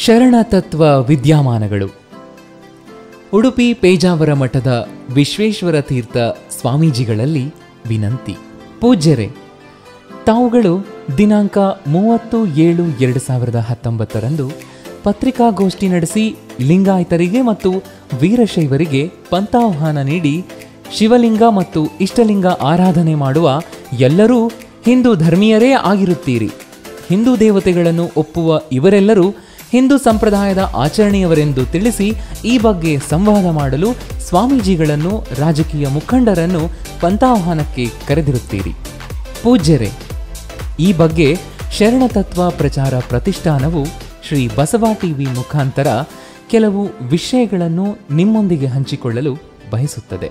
ಶರಣತತ್ವ ವಿದ್ಯಮಾನಗಳು ಉಡುಪಿ ಪೇಜಾವರ ಮಠದ ವಿಶ್ವೇಶ್ವರ ತೀರ್ಥ ಸ್ವಾಮೀಜಿಗಳಲ್ಲಿ ವಿನಂತಿ ಪೂಜ್ಯರೇ ತಾವುಗಳು ದಿನಾಂಕ ಮೂವತ್ತು ಏಳು ಎರಡು ಸಾವಿರದ ಹತ್ತೊಂಬತ್ತರಂದು ಪತ್ರಿಕಾಗೋಷ್ಠಿ ನಡೆಸಿ ಲಿಂಗಾಯತರಿಗೆ ಮತ್ತು ವೀರಶೈವರಿಗೆ ಪಂಥಾಹ್ವಾನ ನೀಡಿ ಶಿವಲಿಂಗ ಮತ್ತು ಇಷ್ಟಲಿಂಗ ಆರಾಧನೆ ಮಾಡುವ ಎಲ್ಲರೂ ಹಿಂದೂ ಧರ್ಮೀಯರೇ ಆಗಿರುತ್ತೀರಿ ಹಿಂದೂ ದೇವತೆಗಳನ್ನು ಒಪ್ಪುವ ಇವರೆಲ್ಲರೂ ಹಿಂದೂ ಸಂಪ್ರದಾಯದ ಆಚರಣೆಯವರೆಂದು ತಿಳಿಸಿ ಈ ಬಗ್ಗೆ ಸಂವಾದ ಮಾಡಲು ಸ್ವಾಮೀಜಿಗಳನ್ನು ರಾಜಕೀಯ ಮುಖಂಡರನ್ನು ಪಂಥಾಹ್ವಾನಕ್ಕೆ ಕರೆದಿರುತ್ತೀರಿ ಪೂಜ್ಯರೇ ಈ ಬಗ್ಗೆ ಶರಣತತ್ವ ಪ್ರಚಾರ ಪ್ರತಿಷ್ಠಾನವು ಶ್ರೀ ಬಸವ ಟಿವಿ ಮುಖಾಂತರ ಕೆಲವು ವಿಷಯಗಳನ್ನು ನಿಮ್ಮೊಂದಿಗೆ ಹಂಚಿಕೊಳ್ಳಲು ಬಯಸುತ್ತದೆ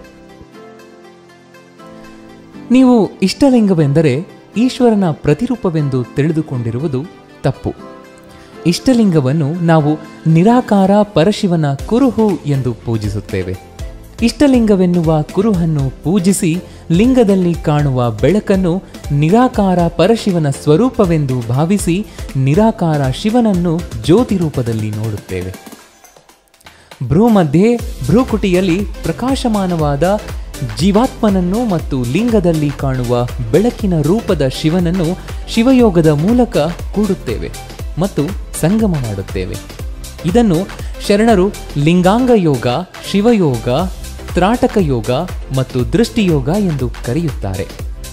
ನೀವು ಇಷ್ಟಲಿಂಗವೆಂದರೆ ಈಶ್ವರನ ಪ್ರತಿರೂಪವೆಂದು ತಿಳಿದುಕೊಂಡಿರುವುದು ತಪ್ಪು ಇಷ್ಟಲಿಂಗವನ್ನು ನಾವು ನಿರಾಕಾರ ಪರಶಿವನ ಕುರುಹು ಎಂದು ಪೂಜಿಸುತ್ತೇವೆ ಇಷ್ಟಲಿಂಗವೆನ್ನುವ ಕುರುಹನ್ನು ಪೂಜಿಸಿ ಲಿಂಗದಲ್ಲಿ ಕಾಣುವ ಬೆಳಕನ್ನು ನಿರಾಕಾರ ಪರಶಿವನ ಸ್ವರೂಪವೆಂದು ಭಾವಿಸಿ ನಿರಾಕಾರ ಶಿವನನ್ನು ಜ್ಯೋತಿ ರೂಪದಲ್ಲಿ ನೋಡುತ್ತೇವೆ ಭ್ರೂಮಧ್ಯೆ ಭ್ರೂಕುಟಿಯಲ್ಲಿ ಪ್ರಕಾಶಮಾನವಾದ ಜೀವಾತ್ಮನನ್ನು ಮತ್ತು ಲಿಂಗದಲ್ಲಿ ಕಾಣುವ ಬೆಳಕಿನ ರೂಪದ ಶಿವನನ್ನು ಶಿವಯೋಗದ ಮೂಲಕ ಕೂಡುತ್ತೇವೆ ಮತ್ತು ಸಂಗಮ ಮಾಡುತ್ತೇವೆ ಇದನ್ನು ಶರಣರು ಲಿಂಗಾಂಗ ಯೋಗ ಶಿವಯೋಗ ತ್ರಾಟಕ ಯೋಗ ಮತ್ತು ದೃಷ್ಟಿಯೋಗ ಎಂದು ಕರೆಯುತ್ತಾರೆ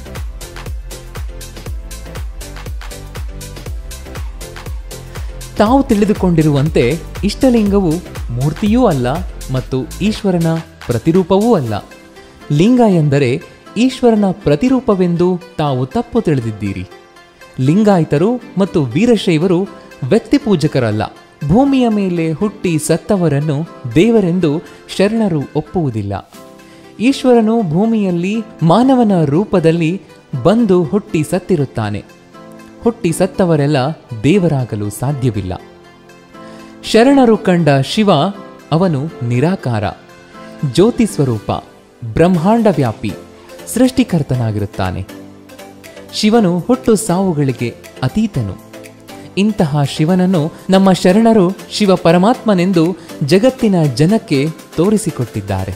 ತಾವು ತಿಳಿದುಕೊಂಡಿರುವಂತೆ ಇಷ್ಟಲಿಂಗವು ಮೂರ್ತಿಯೂ ಅಲ್ಲ ಮತ್ತು ಈಶ್ವರನ ಪ್ರತಿರೂಪವೂ ಅಲ್ಲ ಲಿಂಗ ಎಂದರೆ ಈಶ್ವರನ ಪ್ರತಿರೂಪವೆಂದು ತಾವು ತಪ್ಪು ತಿಳಿದಿದ್ದೀರಿ ಲಿಂಗಾಯತರು ಮತ್ತು ವೀರಶೈವರು ವ್ಯಕ್ತಿ ಪೂಜಕರಲ್ಲ ಭೂಮಿಯ ಮೇಲೆ ಹುಟ್ಟಿ ಸತ್ತವರನ್ನು ದೇವರೆಂದು ಶರಣರು ಒಪ್ಪುವುದಿಲ್ಲ ಈಶ್ವರನು ಭೂಮಿಯಲ್ಲಿ ಮಾನವನ ರೂಪದಲ್ಲಿ ಬಂದು ಹುಟ್ಟಿ ಸತ್ತಿರುತ್ತಾನೆ ಹುಟ್ಟಿ ಸತ್ತವರೆಲ್ಲ ದೇವರಾಗಲು ಸಾಧ್ಯವಿಲ್ಲ ಶರಣರು ಕಂಡ ಶಿವ ಅವನು ನಿರಾಕಾರ ಜ್ಯೋತಿ ಸ್ವರೂಪ ಬ್ರಹ್ಮಾಂಡ ವ್ಯಾಪಿ ಸೃಷ್ಟಿಕರ್ತನಾಗಿರುತ್ತಾನೆ ಶಿವನು ಹುಟ್ಟು ಸಾವುಗಳಿಗೆ ಅತೀತನು ಇಂತಹ ಶಿವನನ್ನು ನಮ್ಮ ಶರಣರು ಶಿವ ಪರಮಾತ್ಮನೆಂದು ಜಗತ್ತಿನ ಜನಕ್ಕೆ ತೋರಿಸಿಕೊಟ್ಟಿದ್ದಾರೆ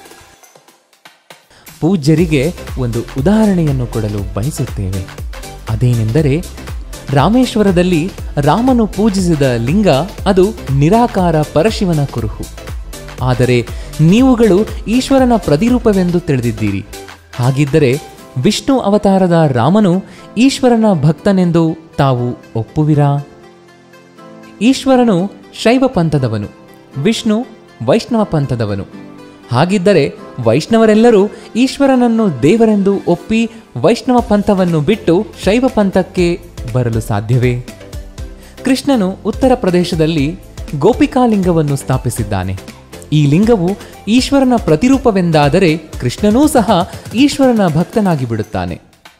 ಪೂಜ್ಯರಿಗೆ ಒಂದು ಉದಾಹರಣೆಯನ್ನು ಕೊಡಲು ಬಯಸುತ್ತೇವೆ ಅದೇನೆಂದರೆ ರಾಮೇಶ್ವರದಲ್ಲಿ ರಾಮನು ಪೂಜಿಸಿದ ಲಿಂಗ ಅದು ನಿರಾಕಾರ ಪರಶಿವನ ಕುರುಹು ಆದರೆ ನೀವುಗಳು ಈಶ್ವರನ ಪ್ರತಿರೂಪವೆಂದು ತಿಳಿದಿದ್ದೀರಿ ಹಾಗಿದ್ದರೆ ವಿಷ್ಣು ಅವತಾರದ ರಾಮನು ಈಶ್ವರನ ಭಕ್ತನೆಂದು ತಾವು ಒಪ್ಪುವಿರಾ ಈಶ್ವರನು ಶೈವ ಪಂಥದವನು ವಿಷ್ಣು ವೈಷ್ಣವ ಪಂಥದವನು ಹಾಗಿದ್ದರೆ ವೈಷ್ಣವರೆಲ್ಲರೂ ಈಶ್ವರನನ್ನು ದೇವರೆಂದು ಒಪ್ಪಿ ವೈಷ್ಣವ ಪಂಥವನ್ನು ಬಿಟ್ಟು ಶೈವ ಪಂಥಕ್ಕೆ ಬರಲು ಸಾಧ್ಯವೇ ಕೃಷ್ಣನು ಉತ್ತರ ಪ್ರದೇಶದಲ್ಲಿ ಗೋಪಿಕಾಲಿಂಗವನ್ನು ಸ್ಥಾಪಿಸಿದ್ದಾನೆ ಈ ಲಿಂಗವು ಈಶ್ವರನ ಪ್ರತಿರೂಪವೆಂದಾದರೆ ಕೃಷ್ಣನೂ ಸಹ ಈಶ್ವರನ ಭಕ್ತನಾಗಿ ಬಿಡುತ್ತಾನೆ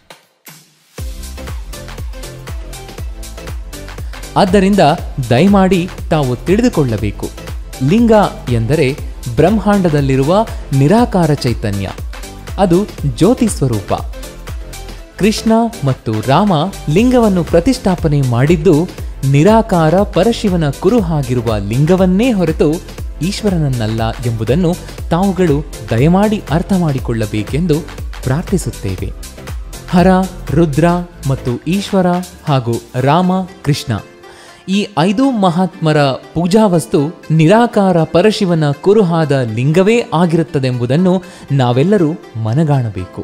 ಆದ್ದರಿಂದ ದಯಮಾಡಿ ತಾವು ತಿಳಿದುಕೊಳ್ಳಬೇಕು ಲಿಂಗ ಎಂದರೆ ಬ್ರಹ್ಮಾಂಡದಲ್ಲಿರುವ ನಿರಾಕಾರ ಚೈತನ್ಯ ಅದು ಜ್ಯೋತಿ ಸ್ವರೂಪ ಕೃಷ್ಣ ಮತ್ತು ರಾಮ ಲಿಂಗವನ್ನು ಪ್ರತಿಷ್ಠಾಪನೆ ಮಾಡಿದ್ದು ನಿರಾಕಾರ ಪರಶಿವನ ಕುರುಹಾಗಿರುವ ಲಿಂಗವನ್ನೇ ಹೊರತು ಈಶ್ವರನನ್ನಲ್ಲ ಎಂಬುದನ್ನು ತಾವುಗಳು ದಯಮಾಡಿ ಅರ್ಥ ಮಾಡಿಕೊಳ್ಳಬೇಕೆಂದು ಪ್ರಾರ್ಥಿಸುತ್ತೇವೆ ಹರ ರುದ್ರ ಮತ್ತು ಈಶ್ವರ ಹಾಗೂ ರಾಮ ಕೃಷ್ಣ ಈ ಐದು ಮಹಾತ್ಮರ ಪೂಜಾ ವಸ್ತು ನಿರಾಕಾರ ಪರಶಿವನ ಕುರುಹಾದ ಲಿಂಗವೇ ಆಗಿರುತ್ತದೆಂಬುದನ್ನು ನಾವೆಲ್ಲರೂ ಮನಗಾಣಬೇಕು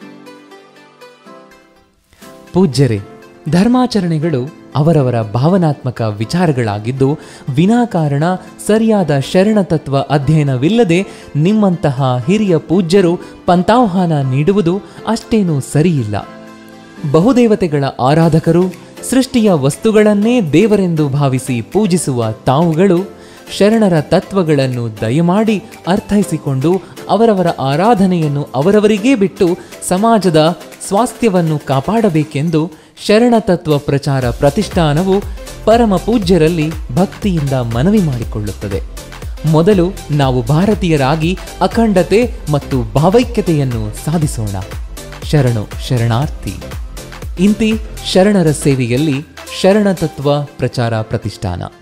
ಪೂಜ್ಯರೇ ಧರ್ಮಾಚರಣೆಗಳು ಅವರವರ ಭಾವನಾತ್ಮಕ ವಿಚಾರಗಳಾಗಿದ್ದು ವಿನಾಕಾರಣ ಸರಿಯಾದ ಶರಣತತ್ವ ಅಧ್ಯಯನವಿಲ್ಲದೆ ನಿಮ್ಮಂತಹ ಹಿರಿಯ ಪೂಜ್ಯರು ಪಂಥಾಹ್ವಾನ ನೀಡುವುದು ಅಷ್ಟೇನೂ ಸರಿಯಿಲ್ಲ ಬಹುದೇವತೆಗಳ ಆರಾಧಕರು ಸೃಷ್ಟಿಯ ವಸ್ತುಗಳನ್ನೇ ದೇವರೆಂದು ಭಾವಿಸಿ ಪೂಜಿಸುವ ತಾವುಗಳು ಶರಣರ ತತ್ವಗಳನ್ನು ದಯಮಾಡಿ ಅರ್ಥೈಸಿಕೊಂಡು ಅವರವರ ಆರಾಧನೆಯನ್ನು ಅವರವರಿಗೇ ಬಿಟ್ಟು ಸಮಾಜದ ಸ್ವಾಸ್ಥ್ಯವನ್ನು ಕಾಪಾಡಬೇಕೆಂದು ಶರಣ ತತ್ವ ಪ್ರಚಾರ ಪ್ರತಿಷ್ಠಾನವು ಪರಮ ಪೂಜ್ಯರಲ್ಲಿ ಭಕ್ತಿಯಿಂದ ಮನವಿ ಮಾಡಿಕೊಳ್ಳುತ್ತದೆ ಮೊದಲು ನಾವು ಭಾರತೀಯರಾಗಿ ಅಖಂಡತೆ ಮತ್ತು ಭಾವೈಕ್ಯತೆಯನ್ನು ಸಾಧಿಸೋಣ ಶರಣು ಶರಣಾರ್ಥಿ ಇಂತಿ ಶರಣರ ಸೇವೆಯಲ್ಲಿ ಶರಣತತ್ವ ಪ್ರಚಾರ ಪ್ರತಿಷ್ಠಾನ